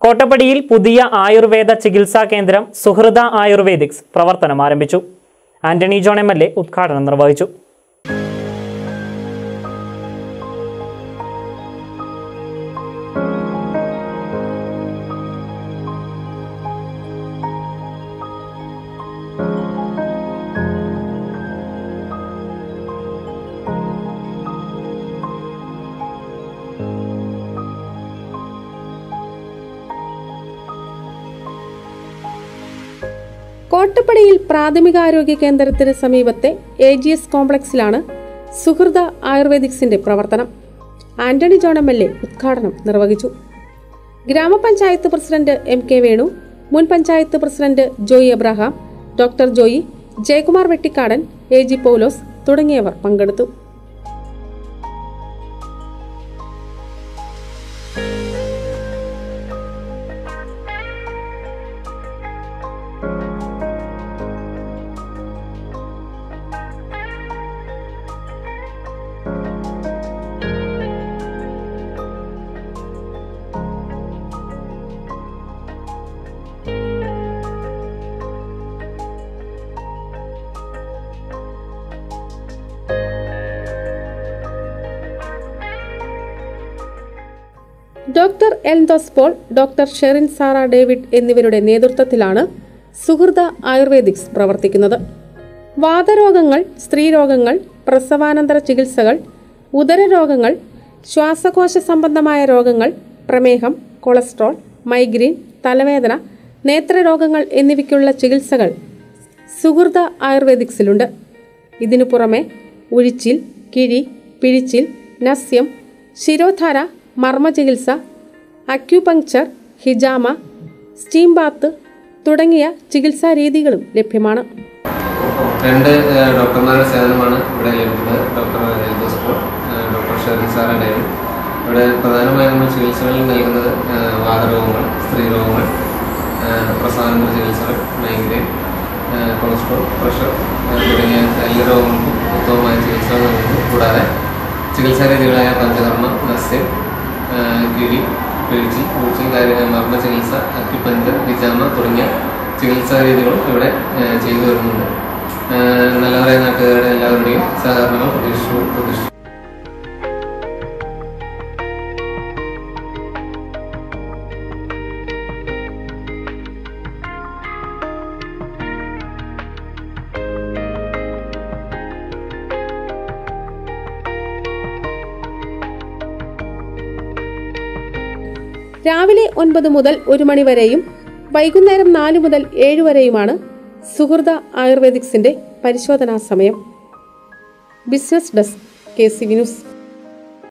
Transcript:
കോട്ടപ്പടിയിൽ പുതിയ ആയുർവേദ ചികിത്സാ കേന്ദ്രം സുഹൃത ആയുർവേദിക്സ് പ്രവർത്തനം ആരംഭിച്ചു Antony John M L A ഉദ്ഘാടനം നിർവഹിച്ചു കോട്ടപ്പടിയിൽ പ്രാഥമികാരോഗ്യ കേന്ദ്രത്തിന് സമീപത്തെ എ ജി എസ് കോംപ്ലക്സിലാണ് സുഹൃത ആയുർവേദിക്സിന്റെ പ്രവർത്തനം ആന്റണി ജോൺ എം എൽ എ ഉദ്ഘാടനം നിർവഹിച്ചു ഗ്രാമപഞ്ചായത്ത് പ്രസിഡന്റ് എം കെ വേണു മുൻ panchayat president Joy Abraham doctor Joy Jayakumar Vettikkadan A G Paulose തുടങ്ങിയവർ പങ്കെടുത്തു ഡോക്ടർ എൽദോസ് പോൾ ഡോക്ടർ ഷെറിൻ സാറ ഡേവിഡ് എന്നിവരുടെ നേതൃത്വത്തിലാണ് സുഹൃത ആയുർവേദിക്സ് പ്രവർത്തിക്കുന്നത് വാതരോഗങ്ങൾ സ്ത്രീരോഗങ്ങൾ പ്രസവാനന്തര ചികിത്സകൾ ഉദരരോഗങ്ങൾ ശ്വാസകോശ സംബന്ധമായ രോഗങ്ങൾ പ്രമേഹം കൊളസ്ട്രോൾ മൈഗ്രെയിൻ തലവേദന നേത്രരോഗങ്ങൾ എന്നിവയ്ക്കുള്ള ചികിത്സകൾ സുഹൃത ആയുർവേദിക്സിലുണ്ട് ഇതിനു പുറമെ ഉഴിച്ചിൽ കിഴി പിഴിച്ചിൽ നസ്യം ശിരോധാര മർമ്മ ചികിത്സ അക്യുപങ്ക്ചർ ഹിജാമ സ്റ്റീം ബാത്ത് തുടങ്ങിയ ചികിത്സാ രീതികളും ലഭ്യമാണ് രണ്ട് ഏഹ്, ഡോക്ടർമാരുടെ സേവനമാണ് ഇവിടെ ലഭിക്കുന്നത് ഡോക്ടർ എൽദോസ് പോൾ ഏഹ്, ഡോക്ടർ ഷെറിൻ സാറ ഡേവിഡ് ഇവിടെ പ്രധാനമായും നമ്മൾ ചികിത്സകളിൽ നൽകുന്നത് ഏഹ്, വാതരോഗങ്ങൾ സ്ത്രീരോഗങ്ങൾ ഏഹ്, പ്രസവാനന്തര ചികിത്സകൾ മൈഗ്രെയിൻ ഏഹ്, കൊളസ്ട്രോൾ പ്രഷർ ഏഹ്, തുടങ്ങിയ എല്ലാ രോഗങ്ങൾക്കും ഉത്തമമായ ചികിത്സകൾ നൽകുന്നു കൂടാതെ ചികിത്സാ രീതികളായ പഞ്ചകർമ്മ നസ്യം ഏഹ്, കിഴി പിഴിച്ചിൽ പൂച്ചിൽ കാര്യ മർമ്മ ചികിത്സ അക്യുപഞ്ചർ ഹിജാമ തുടങ്ങിയ ചികിത്സാ രീതികളും ഇവിടെ ഏഹ്, ചെയ്തു വരുന്നുണ്ട് ഏഹ്, നല്ലവരായ നാട്ടുകാരുടെ എല്ലാവരുടെയും സഹകരണങ്ങൾ പ്രതീക്ഷിച്ചു പ്രതീക്ഷിച്ചു രാവിലെ ഒൻപത് മുതൽ ഒരു മണി വരെയും വൈകുന്നേരം നാല് മുതൽ ഏഴ് വരെയുമാണ് സുഹൃത ആയുർവേദിക്സിന്റെ പരിശോധനാ സമയം business desk K C V news